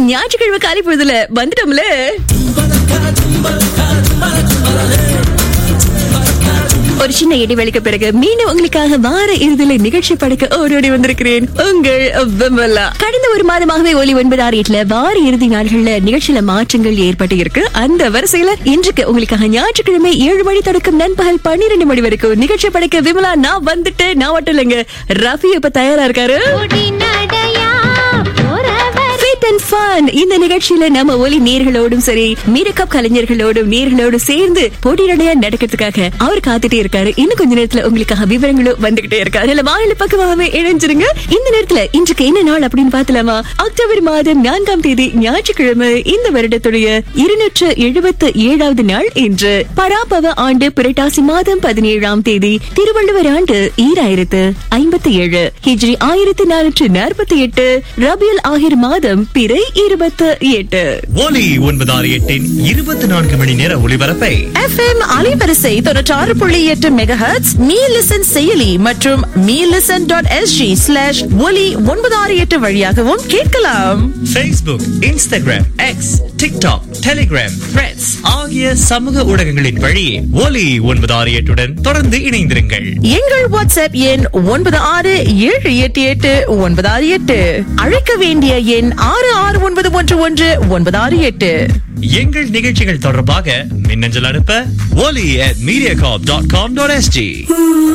ஞாயிற்றுக்கிழமை காலை பொழுதுல வந்துட்டோம்ல ஒரு சின்ன இடைவெளிக்கு பிறகு மீண்டும் உங்களுக்காக வார இறுதியில நிகழ்ச்சி படைக்க ஓடோடி வந்திருக்கிறேன் உங்கள் விமலா கடந்த ஒரு மாதமாகவே ஒலி ஒன்பது ஆறு எட்டுல வார இறுதி நாள்கள்ல நிகழ்ச்சியில மாற்றங்கள் ஏற்பட்டு இருக்கு அந்த வரிசையில இன்றைக்கு உங்களுக்காக ஞாயிற்றுக்கிழமை ஏழு மணி தொடக்கம் நண்பகல் பன்னிரண்டு மணி வரைக்கும் நிகழ்ச்சி படைக்க விமலா நான் வந்துட்டேன் நான் மட்டும் இல்லைங்க ரஃபி இப்ப தயாரா இருக்காரு ஓடி நடையா போறவர் Fit and Fun. இந்த நிகழ்ச்சியில நம்ம ஒலி நேர்களோடும் சரி மீரக்கப் கலைஞர்களோடும் நேர்களோடும் சேர்ந்து போட்டியடையா நடக்கிறதுக்காக அவர் காத்துட்டே இருக்காரு இன்னும் கொஞ்ச நேரத்துல உங்களுக்காக விவரங்களும் வந்துகிட்டே இருக்காரு இல்ல வானிலை பக்கமாகவே இணைஞ்சிருங்க இந்த நேரத்துல இன்றைக்கு என்ன நாள் அப்படின்னு பார்த்தலாமா அக்டோபர் மாதம் நான்காம் தேதி ஞாயிற்றுக்கிழமை இந்த வருடத்துடைய இருநூற்று எழுபத்து ஏழாவது நாள் இன்று பராபவ ஆண்டு புரட்டாசி மாதம் பதினேழாம் தேதி திருவள்ளுவர் ஆண்டு ஈராயிரத்து ஐம்பத்தி ஏழு ஹிஜ்ரி ஆயிரத்தி நானூற்று நாற்பத்தி எட்டு ரபியல் ஆகிர் மாதம் பிறை இருபத்து எட்டு ஒலி ஒன்பதாறு எட்டின் இருபத்தி நான்கு மணி நேர ஒளிபரப்பை எஃப்எம் அலைவரிசை தொண்ணூற்றாறு புள்ளி எட்டு மெகாஹெட்ஸ் மீ லிசன் செயலி மற்றும் me listen dot SG slash ஒலி ஒன்பது ஆறு எட்டு வழியாகவும் கேட்கலாம் Facebook, Instagram, X, TikTok, Telegram, Threads ஆகிய சமூக ஊடகங்களின் வழியே ஒலி ஒன்பது ஆறு எட்டுடன் தொடர்ந்து இணைந்திருங்கள் எங்கள் வாட்ஸ்அப் எண் ஒன்பது ஆறு ஏழு எட்டு எட்டு ஒன்பது ஆறு எட்டு அழைக்க வேண்டிய எண் ஆறு ஆறு ஒன்பது ஒன்று ஒன்று ஒன்பது ஆறு எட்டு எங்கள் நிகழ்ச்சிகள் தொடர்பாக மின்னஞ்சல் அனுப்ப ஒலி at mediacorp.com.sg